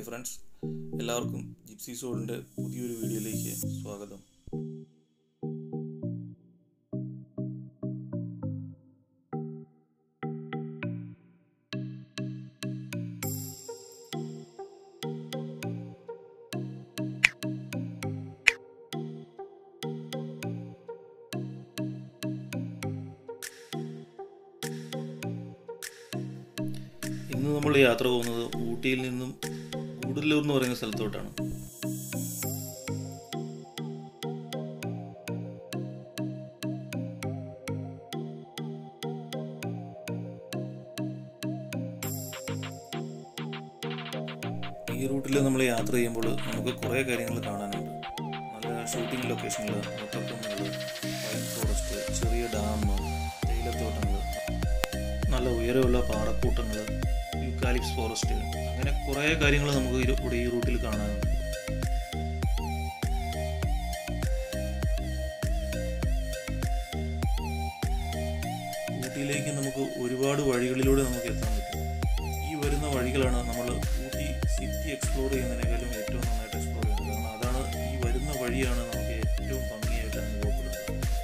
friends എല്ലാവർക്കും gypsy സോളിൻ്റെ പുതിയൊരു വീഡിയോയിലേക്ക് സ്വാഗതം ഇന്ന് നമ്മൾ യാത്ര പോകുന്നത് ഊട്ടിയിൽ നിന്നും ഗൂഡല്ലൂർ എന്ന് പറയുന്ന സ്ഥലത്തോട്ടാണ് ഈ റൂട്ടിൽ നമ്മൾ യാത്ര ചെയ്യുമ്പോൾ നമുക്ക് കുറേ കാര്യങ്ങൾ കാണാനുണ്ട് നല്ല ഷൂട്ടിംഗ് ലൊക്കേഷനുകൾ മുട്ടക്കുന്നുകൾ പൈൻ ഫോറസ്റ്റ് ചെറിയ ഡാം തേയിലത്തോട്ടങ്ങൾ നല്ല ഉയരമുള്ള പാറക്കൂട്ടങ്ങൾ യൂക്കാലിപ്സ് ഫോറസ്റ്റ് അങ്ങനെ കുറേ കാര്യങ്ങൾ നമുക്ക് ഇരു- ഇവിടെ ഈ റൂട്ടിൽ കാണാനുണ്ട് ഊട്ടിയിലേക്ക് നമുക്ക് ഒരുപാട് വഴികളിലൂടെ നമുക്ക് എത്താൻ പറ്റും ഈ വരുന്ന വഴികളാണ് നമ്മൾ ഊട്ടി സിറ്റി എക്സ്പ്ലോർ ചെയ്യുന്നതിനേക്കാളും ഏറ്റവും നന്നായിട്ട് എക്സ്പ്ലോർ ചെയ്യുന്നത് കാരണം അതാണ് ഈ വരുന്ന വഴിയാണ് നമുക്ക് ഏറ്റവും ഭംഗിയായിട്ട് അനുഭവപ്പെടുന്നത്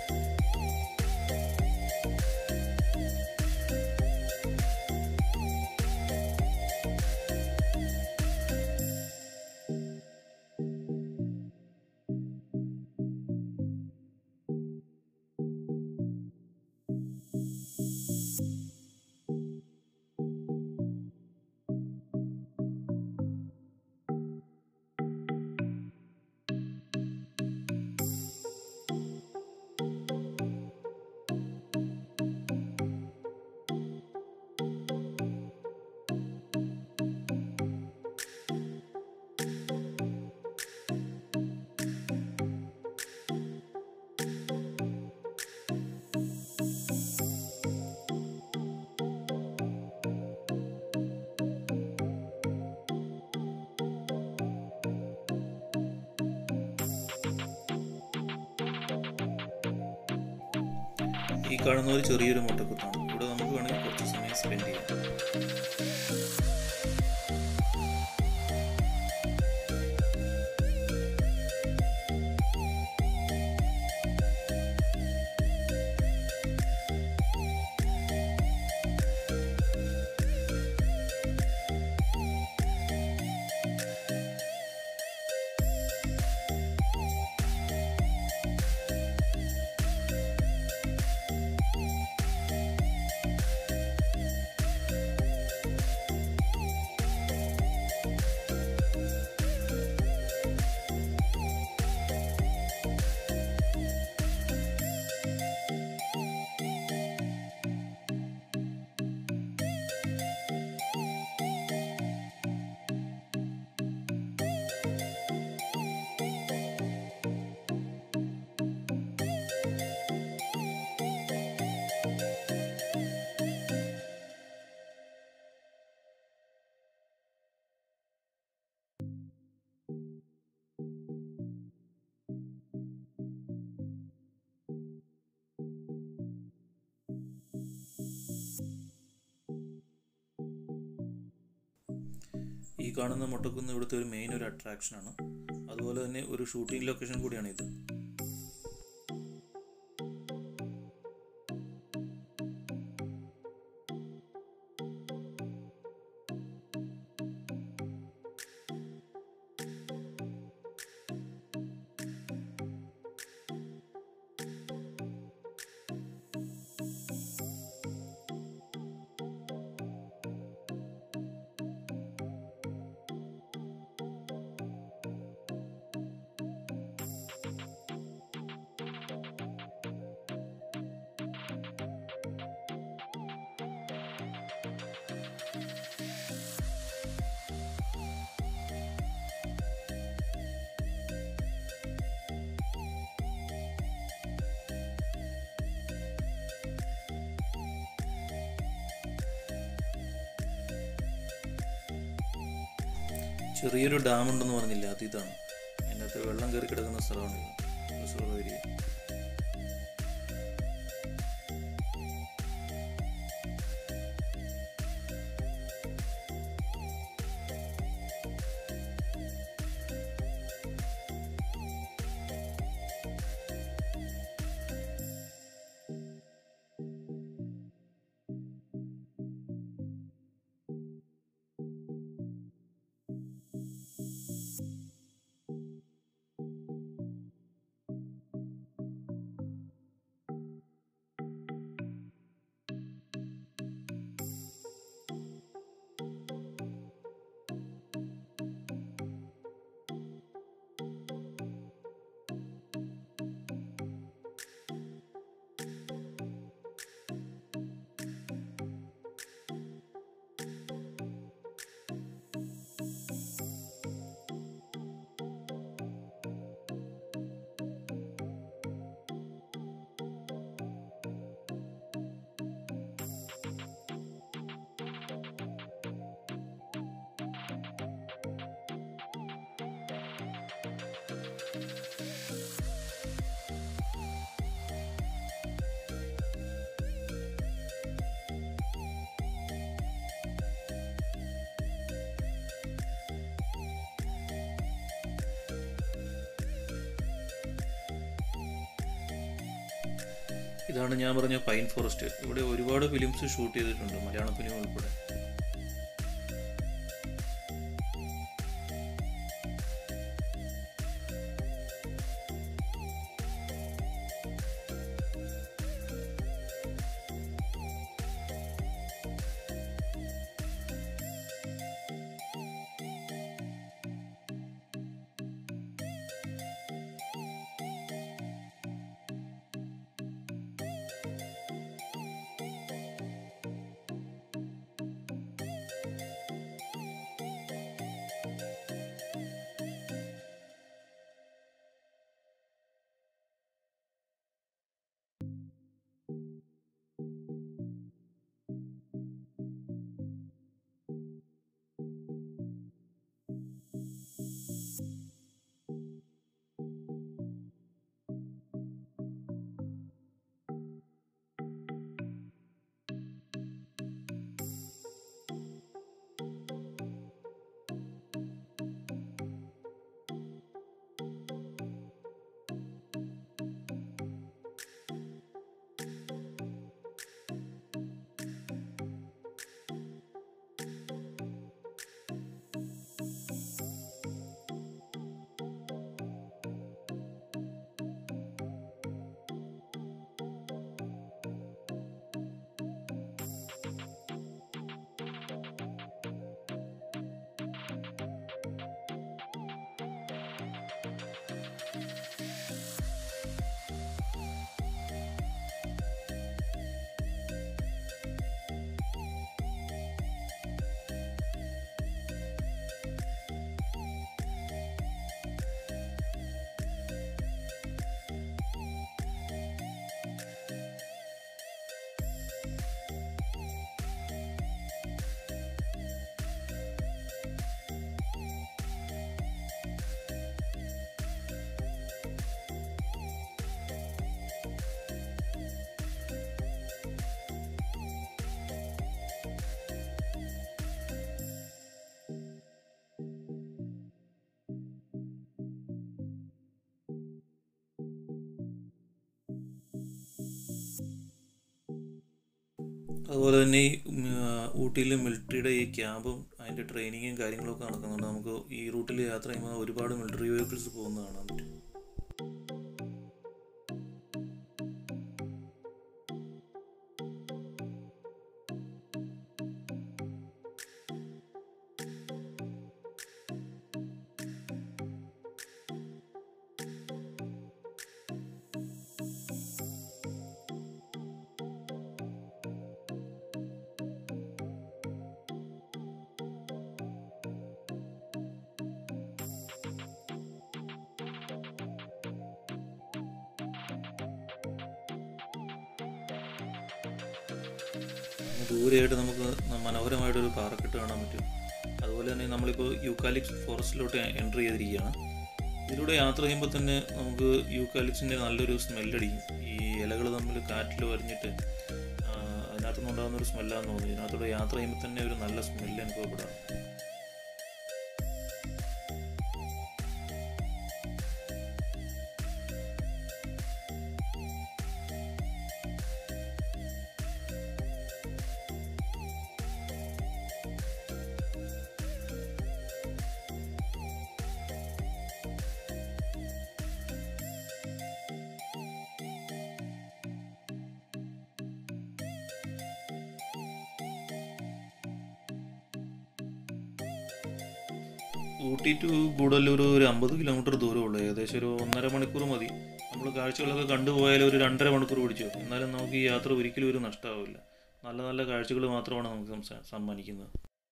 ഈ കാണുന്ന ഒരു ചെറിയൊരു മുട്ടക്കുത്താണ് ഇവിടെ നമുക്ക് വേണമെങ്കിൽ കുറച്ച് സമയം സ്പെൻഡ് ചെയ്യാം ഈ കാണുന്ന മുട്ടക്കുന്ന് ഇവിടുത്തെ ഒരു മെയിൻ ഒരു അട്രാക്ഷനാണ് അതുപോലെ തന്നെ ഒരു ഷൂട്ടിംഗ് ലൊക്കേഷൻ കൂടിയാണ് ഇത് ചെറിയൊരു ഡാം ഉണ്ടെന്ന് പറഞ്ഞില്ല അത് ഇതാണ് അതിനകത്ത് വെള്ളം കയറി കിടക്കുന്ന സ്ഥലമാണ് ഇത് റിസർവ് ഏരിയ ഇതാണ് ഞാൻ പറഞ്ഞ പൈൻ ഫോറസ്റ്റ് ഇവിടെ ഒരുപാട് ഫിലിംസ് ഷൂട്ട് ചെയ്തിട്ടുണ്ട് മലയാള ഫിലിം ഉൾപ്പെടെ അതുപോലെ തന്നെ ഈ ഊട്ടിയിലെ മിലിറ്ററിയുടെ ഈ ക്യാമ്പും അതിൻ്റെ ട്രെയിനിങ്ങും കാര്യങ്ങളൊക്കെ നടക്കുന്നുണ്ട് നമുക്ക് ഈ റൂട്ടിൽ യാത്ര ചെയ്യുമ്പോൾ ഒരുപാട് മിലിറ്ററി വെഹിക്കിൾസ് പോകുന്നത് കാണാൻ പറ്റും ദൂരെയായിട്ട് നമുക്ക് മനോഹരമായിട്ടൊരു പാറക്കെട്ട് കാണാൻ പറ്റും അതുപോലെ തന്നെ നമ്മളിപ്പോൾ യൂക്കാലിക്സ് ഫോറസ്റ്റിലോട്ട് എൻട്രി ചെയ്തിരിക്കുകയാണ് ഇതിലൂടെ യാത്ര ചെയ്യുമ്പോൾ തന്നെ നമുക്ക് യൂക്കാലിക്സിൻ്റെ നല്ലൊരു സ്മെല്ലടിക്കും ഈ ഇലകൾ തമ്മിൽ കാറ്റിൽ വരിഞ്ഞിട്ട് അതിനകത്തു നിന്നുണ്ടാകുന്ന ഒരു സ്മെല്ലാന്ന് തോന്നുന്നു ഇതിനകത്തൂടെ യാത്ര ചെയ്യുമ്പോൾ തന്നെ ഒരു നല്ല സ്മെല്ല് അനുഭവപ്പെടാം ഊട്ടി ടു ഗൂഡല്ലൂർ ഒരു അമ്പത് കിലോമീറ്റർ ദൂരമുള്ളൂ ഏകദേശം ഒരു ഒന്നര മണിക്കൂർ മതി നമ്മൾ കാഴ്ചകളൊക്കെ കണ്ടുപോയാൽ ഒരു രണ്ടര മണിക്കൂർ പിടിച്ചു എന്നാലും നമുക്ക് ഈ യാത്ര ഒരിക്കലും ഒരു നഷ്ടമാവില്ല നല്ല നല്ല കാഴ്ചകൾ മാത്രമാണ് നമുക്ക് സംസാ- സമ്മാനിക്കുന്നത്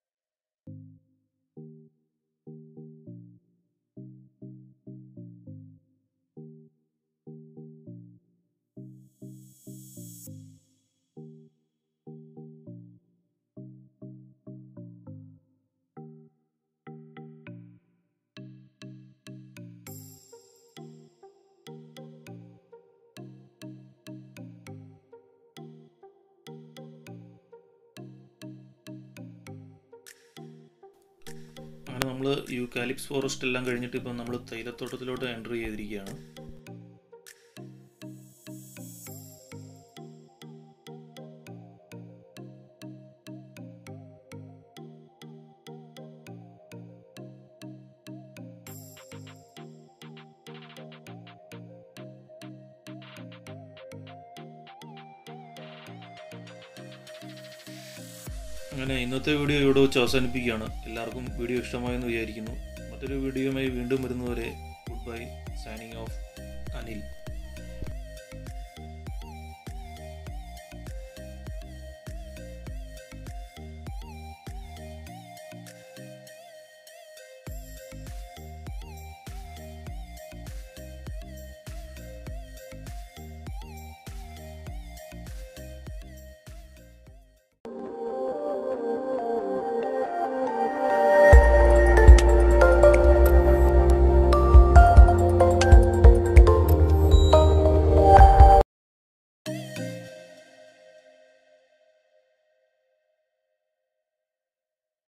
അങ്ങനെ നമ്മൾ യൂക്കാലിപ്സ് ഫോറസ്റ്റ് എല്ലാം കഴിഞ്ഞിട്ട് ഇപ്പം നമ്മൾ തൈലത്തോട്ടത്തിലോട്ട് എൻട്രി ചെയ്തിരിക്കുകയാണ് അങ്ങനെ ഇന്നത്തെ വീഡിയോ ഇവിടെ വെച്ച് അവസാനിപ്പിക്കുകയാണ് എല്ലാവർക്കും വീഡിയോ ഇഷ്ടമായെന്ന് വിചാരിക്കുന്നു മറ്റൊരു വീഡിയോയുമായി വീണ്ടും വരുന്നവരെ good bye signing off Anil